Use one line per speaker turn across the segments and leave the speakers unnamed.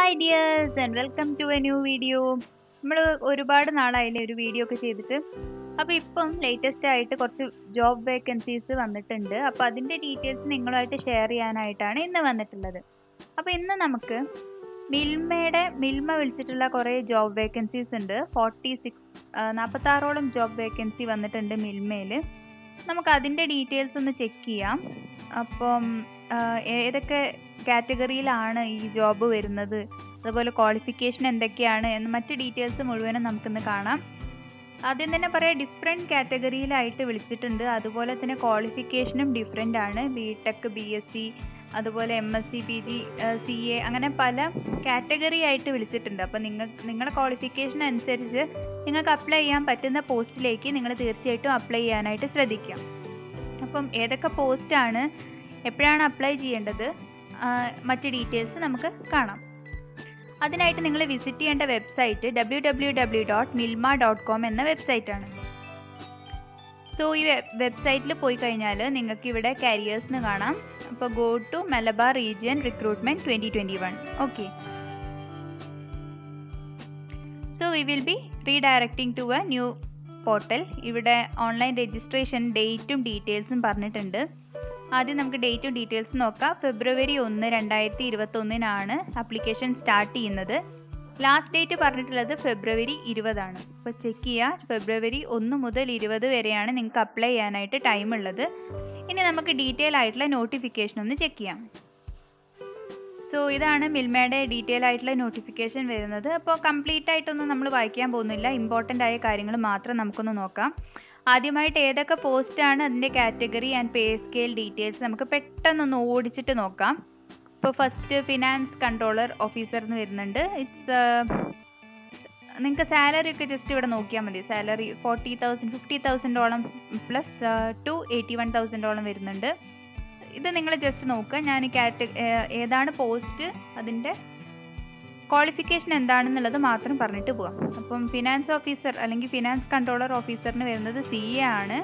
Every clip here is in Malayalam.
hi dears and welcome to a new video നമ്മൾ ഒരുപാട് നാളായില്ലേ ഒരു വീഡിയോ ഒക്കെ ചെയ്തിട്ട് അപ്പോൾ ഇപ്പം ലേറ്റസ്റ്റ് ആയിട്ട് കുറച്ച് ജോബ് വേക്കൻസീസ് വന്നിട്ടുണ്ട് അപ്പോൾ അതിൻ്റെ ഡീറ്റെയിൽസ് നിങ്ങളുമായിട്ട് ഷെയർ ചെയ്യാനായിട്ടാണ് ഇന്ന് വന്നിട്ടുള്ളത് അപ്പോൾ ഇന്ന് നമുക്ക് മിൽമയുടെ മിൽമ വിളിച്ചിട്ടുള്ള കുറേ ജോബ് വേക്കൻസീസ് ഉണ്ട് ഫോർട്ടി സിക്സ് നാൽപ്പത്താറോളം ജോബ് വേക്കൻസി വന്നിട്ടുണ്ട് മിൽമയിൽ നമുക്ക് അതിൻ്റെ ഡീറ്റെയിൽസ് ഒന്ന് ചെക്ക് ചെയ്യാം അപ്പം ആ, ഏതൊക്കെ കാറ്റഗറിയിലാണ് ഈ ജോബ് വരുന്നത് അതുപോലെ ക്വാളിഫിക്കേഷൻ എന്തൊക്കെയാണ് എന്ന് മറ്റ് ഡീറ്റെയിൽസ് മുഴുവനും നമുക്കിന്ന് കാണാം ആദ്യം തന്നെ പറയാം ഡിഫറെൻറ്റ് കാറ്റഗറിയിലായിട്ട് വിളിച്ചിട്ടുണ്ട് അതുപോലെ തന്നെ ക്വാളിഫിക്കേഷനും ഡിഫറെൻ്റ് ആണ് B Tech B S C അതുപോലെ M S C P G C A അങ്ങനെ പല കാറ്റഗറി ആയിട്ട് വിളിച്ചിട്ടുണ്ട് അപ്പോൾ നിങ്ങൾ നിങ്ങളുടെ ക്വാളിഫിക്കേഷൻ അനുസരിച്ച് നിങ്ങൾക്ക് അപ്ലൈ ചെയ്യാൻ പറ്റുന്ന പോസ്റ്റിലേക്ക് നിങ്ങൾ തീർച്ചയായിട്ടും അപ്ലൈ ചെയ്യാനായിട്ട് ശ്രദ്ധിക്കുക അപ്പം ഏതൊക്കെ പോസ്റ്റാണ് എപ്പോഴാണ് അപ്ലൈ ചെയ്യേണ്ടത് ആ, മറ്റ് ഡീറ്റെയിൽസ് നമുക്ക് കാണാം അതിനായിട്ട് നിങ്ങൾ വിസിറ്റ് ചെയ്യേണ്ട website W W W dot Milma dot com എന്ന വെബ്സൈറ്റാണ് സോ ഈ വെബ്സൈറ്റിൽ പോയി കഴിഞ്ഞാൽ നിങ്ങൾക്ക് ഇവിടെ കരിയേഴ്സിന് കാണാം അപ്പോൾ go to Malabar region recruitment twenty twenty one okay so we will be redirecting to a new portal ഇവിടെ ഓൺലൈൻ രജിസ്ട്രേഷൻ ഡേറ്റും ഡീറ്റെയിൽസും പറഞ്ഞിട്ടുണ്ട് ആദ്യം നമുക്ക് ഡേറ്റും ഡീറ്റെയിൽസും നോക്കാം ഫെബ്രുവരി ഒന്ന് രണ്ടായിരത്തി ഇരുപത്തൊന്നിനാണ് ആപ്ലിക്കേഷൻ സ്റ്റാർട്ട് ചെയ്യുന്നത് ലാസ്റ്റ് ഡേറ്റ് പറഞ്ഞിട്ടുള്ളത് ഫെബ്രുവരി ഇരുപതാണ് അപ്പോൾ ചെക്ക് ചെയ്യുക ഫെബ്രുവരി ഒന്ന് മുതൽ ഇരുപത് വരെയാണ് നിങ്ങൾക്ക് അപ്ലൈ ചെയ്യാനായിട്ട് ടൈം ഉള്ളത് ഇനി നമുക്ക് ഡീറ്റെയിൽ ആയിട്ടുള്ള നോട്ടിഫിക്കേഷൻ ഒന്ന് ചെക്ക് ചെയ്യാം സോ ഇതാണ് മിൽമയുടെ ഡീറ്റെയിൽ ആയിട്ടുള്ള നോട്ടിഫിക്കേഷൻ വരുന്നത് അപ്പോൾ കംപ്ലീറ്റ് ആയിട്ടൊന്നും നമ്മൾ വായിക്കാൻ പോകുന്നില്ല ഇമ്പോർട്ടൻ്റ് ആയ കാര്യങ്ങൾ മാത്രം നമുക്കൊന്ന് നോക്കാം ആദ്യമായിട്ട് ഏതൊക്കെ പോസ്റ്റാണ് അതിൻ്റെ category and pay scale details നമുക്ക് പെട്ടെന്നൊന്ന് ഓടിച്ചിട്ട് നോക്കാം ഇപ്പോൾ ഫസ്റ്റ് ഫിനാൻസ് കൺട്രോളർ ഓഫീസർ എന്ന് വരുന്നുണ്ട് ഇറ്റ്സ് നിങ്ങൾക്ക് സാലറി ഒക്കെ ജസ്റ്റ് ഇവിടെ നോക്കിയാൽ മതി സാലറി ഫോർട്ടി തൗസൻഡ് ഫിഫ്റ്റി തൗസൻഡോളം പ്ലസ് ടു എയ്റ്റി വൺ തൗസൻഡോളം വരുന്നുണ്ട് ഇത് നിങ്ങൾ ജസ്റ്റ് നോക്കുക ഞാൻ കാറ്റ ഏതാണ് പോസ്റ്റ് അതിൻ്റെ ക്വാളിഫിക്കേഷൻ എന്താണെന്നുള്ളത് മാത്രം പറഞ്ഞിട്ട് പോവാം അപ്പം ഫിനാൻസ് ഓഫീസർ അല്ലെങ്കിൽ ഫിനാൻസ് കൺട്രോളർ ഓഫീസറിന് വരുന്നത് സി എ ആണ്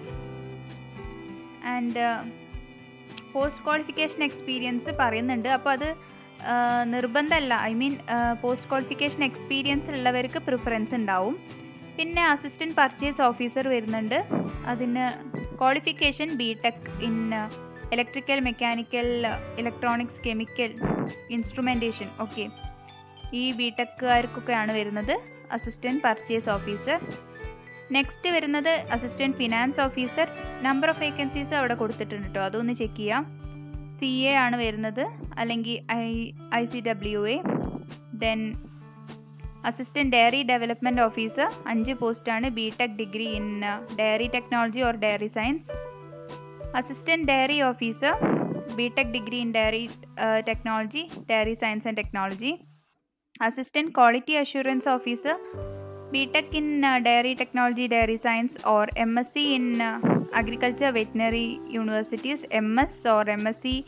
ആൻഡ് പോസ്റ്റ് ക്വാളിഫിക്കേഷൻ എക്സ്പീരിയൻസ് പറയുന്നുണ്ട് അപ്പോൾ അത് ആ, നിർബന്ധമല്ല I mean post qualification experience ഉള്ളവർക്ക് പ്രിഫറൻസ് ഉണ്ടാവും പിന്നെ അസിസ്റ്റൻറ്റ് പർച്ചേസ് ഓഫീസർ വരുന്നുണ്ട് അതിന് qualification B tech in electrical mechanical electronics chemical instrumentation okay ഈ ബി ടെക്കുകാർക്കൊക്കെയാണ് വരുന്നത് അസിസ്റ്റൻറ്റ് പർച്ചേസ് ഓഫീസർ നെക്സ്റ്റ് വരുന്നത് assistant finance officer number of vacancies അവിടെ കൊടുത്തിട്ടുണ്ട് കേട്ടോ അതൊന്ന് ചെക്ക് ചെയ്യാം സി എ ആണ് വരുന്നത് അല്ലെങ്കിൽ I I C W A then assistant dairy development officer അഞ്ച് പോസ്റ്റാണ് B tech degree in dairy technology or dairy science assistant dairy officer B tech degree in dairy technology dairy science and technology assistant quality assurance officer B tech in dairy technology dairy science or M S C in agriculture veterinary universities M S or M S C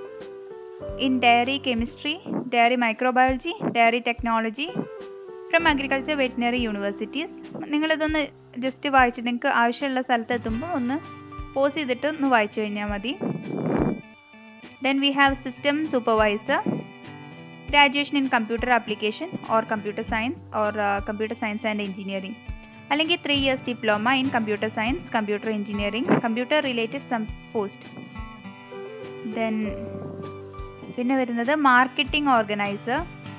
in dairy chemistry dairy microbiology dairy technology from agriculture veterinary universities നിങ്ങളിതൊന്ന് ജസ്റ്റ് വായിച്ച് നിങ്ങൾക്ക് ആവശ്യമുള്ള സ്ഥലത്ത് എത്തുമ്പോൾ ഒന്ന് പോസ് ചെയ്തിട്ട് ഒന്ന് വായിച്ചു കഴിഞ്ഞാൽ മതി then we have system supervisor graduation in computer application or computer science or computer science and engineering അല്ലെങ്കിൽ three years diploma in computer science computer engineering computer related some post then പിന്നെ വരുന്നത് marketing organiser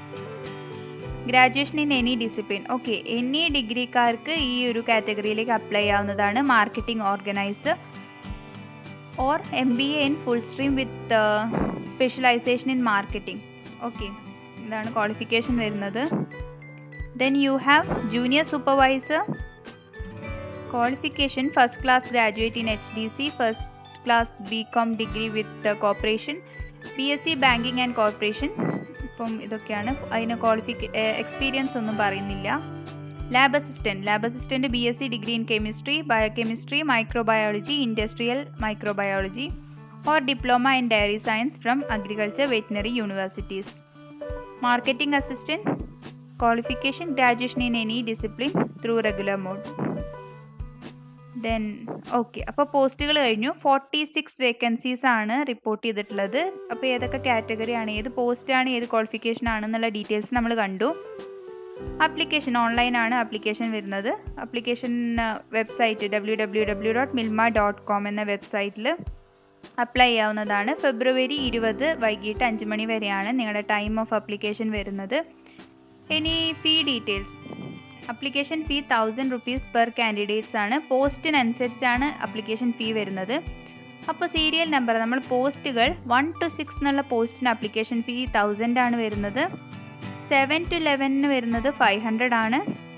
graduation in any discipline okay any ഡിഗ്രിക്കാർക്ക് ഈ ഒരു കാറ്റഗറിയിലേക്ക് അപ്ലൈ ചെയ്യാവുന്നതാണ് marketing organiser or M B A in full stream with specialisation in marketing okay ഇതാണ് ക്വാളിഫിക്കേഷൻ വരുന്നത് then you have junior supervisor qualification first class graduate in H D C first class B com degree with corporation B S C banking and corporation ഇപ്പം ഇതൊക്കെയാണ് അതിന് ക്വാളിഫിക്ക എക്സ്പീരിയൻസ് ഒന്നും പറയുന്നില്ല lab assistant lab assistant B S C degree in chemistry biochemistry microbiology industrial microbiology or diploma in dairy science from agriculture veterinary universities marketing assistant qualification graduation in any discipline through regular mode then okay അപ്പോൾ പോസ്റ്റുകൾ കഴിഞ്ഞു ഫോർട്ടി സിക്സ് വേക്കൻസീസ് ആണ് റിപ്പോർട്ട് ചെയ്തിട്ടുള്ളത് അപ്പോൾ ഏതൊക്കെ കാറ്റഗറി ആണ് ഏത് പോസ്റ്റാണ് ഏത് ക്വാളിഫിക്കേഷൻ ആണെന്നുള്ള ഡീറ്റെയിൽസ് നമ്മൾ കണ്ടു ആപ്ലിക്കേഷൻ ഓൺലൈനാണ് ആപ്ലിക്കേഷൻ വരുന്നത് application website W W W dot Milma dot com എന്ന വെബ്സൈറ്റിൽ അപ്ലൈ ചെയ്യാവുന്നതാണ് ഫെബ്രുവരി ഇരുപത് വൈകിട്ട് അഞ്ച് മണി വരെയാണ് നിങ്ങളുടെ ടൈം ഓഫ് അപ്ലിക്കേഷൻ വരുന്നത് ഇനി fee details application fee thousand rupees per candidates ആണ് പോസ്റ്റിനനുസരിച്ചാണ് അപ്ലിക്കേഷൻ ഫീ വരുന്നത് അപ്പോൾ സീരിയൽ നമ്പർ നമ്മൾ പോസ്റ്റുകൾ വൺ ടു സിക്സ് എന്നുള്ള പോസ്റ്റിന് അപ്ലിക്കേഷൻ ഫീ തൗസൻഡ് ആണ് വരുന്നത് സെവൻ ടു ലെവനിന് വരുന്നത് ഫൈവ് ഹൺഡ്രഡ് ആണ്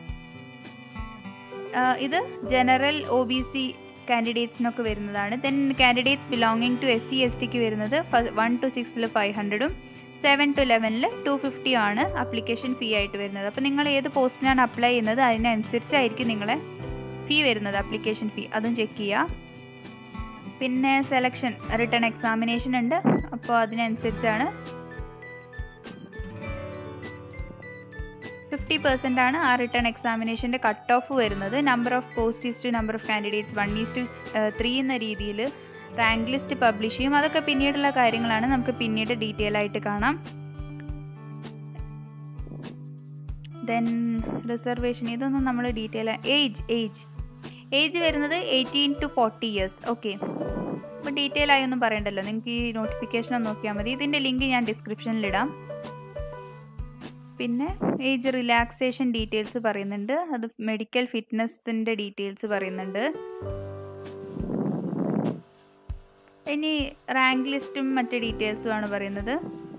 ഇത് ജനറൽ ഒ ബി സി കാൻഡിഡേറ്റ്സിനൊക്കെ വരുന്നതാണ് then candidates belonging to S C S ടിക്ക് വരുന്നത് വൺ ടു സിക്സിൽ ഫൈവ് ഹൺഡ്രഡും സെവൻ ടു ലെവനിൽ ടു ഫിഫ്റ്റിയും ആണ് അപ്ലിക്കേഷൻ ഫീ ആയിട്ട് വരുന്നത് അപ്പോൾ നിങ്ങൾ ഏത് പോസ്റ്റിനാണ് അപ്ലൈ ചെയ്യുന്നത് അതിനനുസരിച്ചായിരിക്കും നിങ്ങളെ ഫീ വരുന്നത് അപ്ലിക്കേഷൻ ഫീ അതും ചെക്ക് ചെയ്യുക പിന്നെ സെലക്ഷൻ റിട്ടേൺ എക്സാമിനേഷൻ ഉണ്ട് അപ്പോൾ അതിനനുസരിച്ചാണ് ഫിഫ്റ്റി പെർസെൻ്റ് ആണ് ആ റിട്ടേൺ എക്സാമിനേഷൻ്റെ കട്ട് ഓഫ് വരുന്നത് number of post is to number of candidates one is to three എന്ന രീതിയിൽ റാങ്ക് ലിസ്റ്റ് പബ്ലിഷ് ചെയ്യും അതൊക്കെ പിന്നീടുള്ള കാര്യങ്ങളാണ് നമുക്ക് പിന്നീട് ഡീറ്റെയിൽ ആയിട്ട് കാണാം ദെൻ റിസർവേഷൻ ഇതൊന്നും നമ്മൾ ഡീറ്റെയിൽ ഏജ് ഏജ് ഏജ് വരുന്നത് eighteen to forty years okay അപ്പോൾ ഡീറ്റെയിൽ ആയി ഒന്നും പറയണ്ടല്ലോ നിങ്ങൾക്ക് ഈ നോട്ടിഫിക്കേഷൻ ഒന്ന് നോക്കിയാൽ മതി ഇതിൻ്റെ ലിങ്ക് ഞാൻ ഡിസ്ക്രിപ്ഷനിലിടാം പിന്നെ ഏജ് റിലാക്സേഷൻ ഡീറ്റെയിൽസ് പറയുന്നുണ്ട് അത് മെഡിക്കൽ ഫിറ്റ്നസിൻ്റെ ഡീറ്റെയിൽസ് പറയുന്നുണ്ട് ഇനി റാങ്ക് ലിസ്റ്റും മറ്റ് ഡീറ്റെയിൽസും ആണ് പറയുന്നത്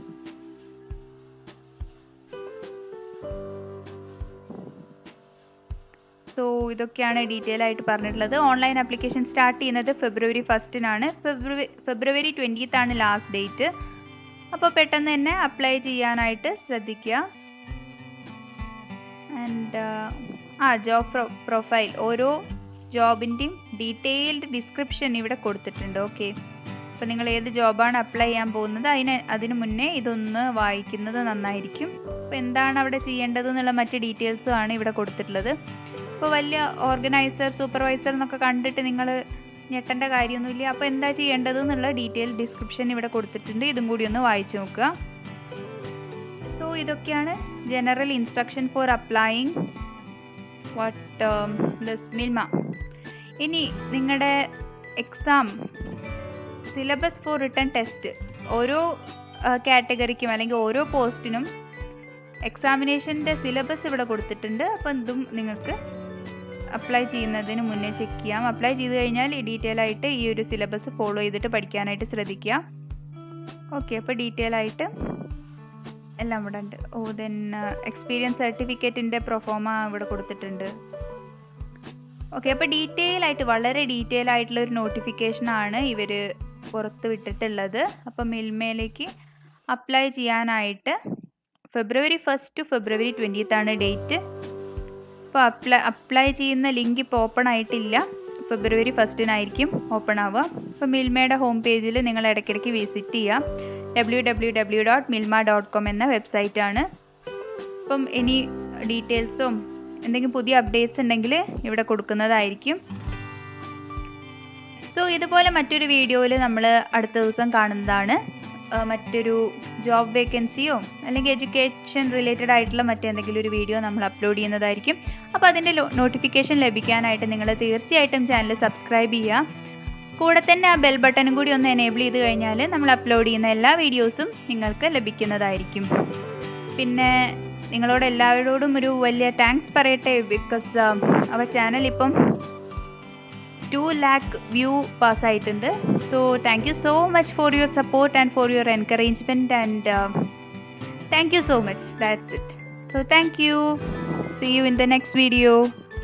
സോ ഇതൊക്കെയാണ് ഡീറ്റെയിൽ ആയിട്ട് പറഞ്ഞിട്ടുള്ളത് ഓൺലൈൻ ആപ്ലിക്കേഷൻ സ്റ്റാർട്ട് ചെയ്യുന്നത് ഫെബ്രുവരി ഫസ്റ്റിനാണ് ഫെബ്രുവരി ഫെബ്രുവരി ട്വൻറ്റീത്ത് ആണ് ലാസ്റ്റ് ഡേറ്റ് അപ്പോൾ പെട്ടെന്ന് തന്നെ അപ്ലൈ ചെയ്യാനായിട്ട് ശ്രദ്ധിക്കുക ആൻഡ് ആ ജോബ് പ്രൊ പ്രൊഫൈൽ ഓരോ ജോബിൻ്റെയും ഡീറ്റെയിൽഡ് ഡിസ്ക്രിപ്ഷൻ ഇവിടെ കൊടുത്തിട്ടുണ്ട് ഓക്കെ അപ്പോൾ നിങ്ങൾ ഏത് ജോബാണ് അപ്ലൈ ചെയ്യാൻ പോകുന്നത് അതിന് അതിന് മുന്നേ ഇതൊന്ന് വായിക്കുന്നത് നന്നായിരിക്കും അപ്പോൾ എന്താണ് അവിടെ ചെയ്യേണ്ടത് എന്നുള്ള മറ്റ് ഡീറ്റെയിൽസും ആണ് ഇവിടെ കൊടുത്തിട്ടുള്ളത് ഇപ്പോൾ വലിയ ഓർഗനൈസർ സൂപ്പർവൈസർ എന്നൊക്കെ കണ്ടിട്ട് നിങ്ങൾ ഞെട്ടേണ്ട കാര്യമൊന്നുമില്ല അപ്പോൾ എന്താ ചെയ്യേണ്ടത് എന്നുള്ള ഡീറ്റെയിൽ ഡിസ്ക്രിപ്ഷൻ ഇവിടെ കൊടുത്തിട്ടുണ്ട് ഇതും കൂടി ഒന്ന് വായിച്ചു നോക്കുക സോ ഇതൊക്കെയാണ് general instruction for applying what does Milma ഇനി നിങ്ങളുടെ exam syllabus for written test ഓരോ കാറ്റഗറിക്കും അല്ലെങ്കിൽ ഓരോ പോസ്റ്റിനും എക്സാമിനേഷൻ്റെ സിലബസ് ഇവിടെ കൊടുത്തിട്ടുണ്ട് അപ്പം ഇതും നിങ്ങൾക്ക് അപ്ലൈ ചെയ്യുന്നതിന് മുന്നേ ചെക്ക് ചെയ്യാം അപ്ലൈ ചെയ്ത് കഴിഞ്ഞാൽ ഡീറ്റെയിൽ ആയിട്ട് ഈ ഒരു സിലബസ് ഫോളോ ചെയ്തിട്ട് പഠിക്കാനായിട്ട് ശ്രദ്ധിക്കുക ഓക്കെ അപ്പോൾ ഡീറ്റെയിൽ ആയിട്ട് എല്ലാം ഇവിടെ ഉണ്ട് ഓ ദെൻ എക്സ്പീരിയൻസ് സർട്ടിഫിക്കറ്റിൻ്റെ പ്രൊഫോമ ഇവിടെ കൊടുത്തിട്ടുണ്ട് ഓക്കെ അപ്പോൾ ഡീറ്റെയിൽ ആയിട്ട് വളരെ ഡീറ്റെയിൽ ആയിട്ടുള്ള ഒരു നോട്ടിഫിക്കേഷനാണ് ഇവർ പുറത്ത് വിട്ടിട്ടുള്ളത് അപ്പോൾ മിൽമയിലേക്ക് അപ്ലൈ ചെയ്യാനായിട്ട് February first to February twentieth ആണ് ഡേറ്റ് അപ്പോൾ അപ്ലൈ അപ്ലൈ ചെയ്യുന്ന ലിങ്ക് ഇപ്പോൾ ഓപ്പൺ ആയിട്ടില്ല ഫെബ്രുവരി ഫസ്റ്റിനായിരിക്കും ഓപ്പൺ ആവുക അപ്പോൾ മിൽമയുടെ ഹോം പേജിൽ നിങ്ങൾ ഇടയ്ക്കിടയ്ക്ക് വിസിറ്റ് ചെയ്യുക W W W dot Milma dot com എന്ന വെബ്സൈറ്റാണ് അപ്പം ഇനി ഡീറ്റെയിൽസും എന്തെങ്കിലും പുതിയ അപ്ഡേറ്റ്സ് ഉണ്ടെങ്കിൽ ഇവിടെ കൊടുക്കുന്നതായിരിക്കും സോ ഇതുപോലെ മറ്റൊരു വീഡിയോയിൽ നമ്മൾ അടുത്ത ദിവസം കാണുന്നതാണ് മറ്റൊരു ജോബ് വേക്കൻസിയോ അല്ലെങ്കിൽ എഡ്യൂക്കേഷൻ റിലേറ്റഡ് ആയിട്ടുള്ള മറ്റെന്തെങ്കിലും ഒരു വീഡിയോ നമ്മൾ അപ്ലോഡ് ചെയ്യുന്നതായിരിക്കും അപ്പോൾ അതിൻ്റെ നോട്ടിഫിക്കേഷൻ ലഭിക്കാനായിട്ട് നിങ്ങൾ തീർച്ചയായിട്ടും ചാനൽ സബ്സ്ക്രൈബ് ചെയ്യുക കൂടെ തന്നെ ആ ബെൽ ബട്ടണും കൂടി ഒന്ന് എനേബിൾ ചെയ്ത് കഴിഞ്ഞാൽ നമ്മൾ അപ്ലോഡ് ചെയ്യുന്ന എല്ലാ വീഡിയോസും നിങ്ങൾക്ക് ലഭിക്കുന്നതായിരിക്കും പിന്നെ നിങ്ങളോട് എല്ലാവരോടും ഒരു വലിയ താങ്ക്സ് പറയട്ടെ ബിക്കോസ് അവർ ചാനൽ ഇപ്പം ടു ലാക്ക് വ്യൂ പാസ്സായിട്ടുണ്ട് so thank you so much for your support and for your encouragement and thank you so much that's it so thank you see you in the next video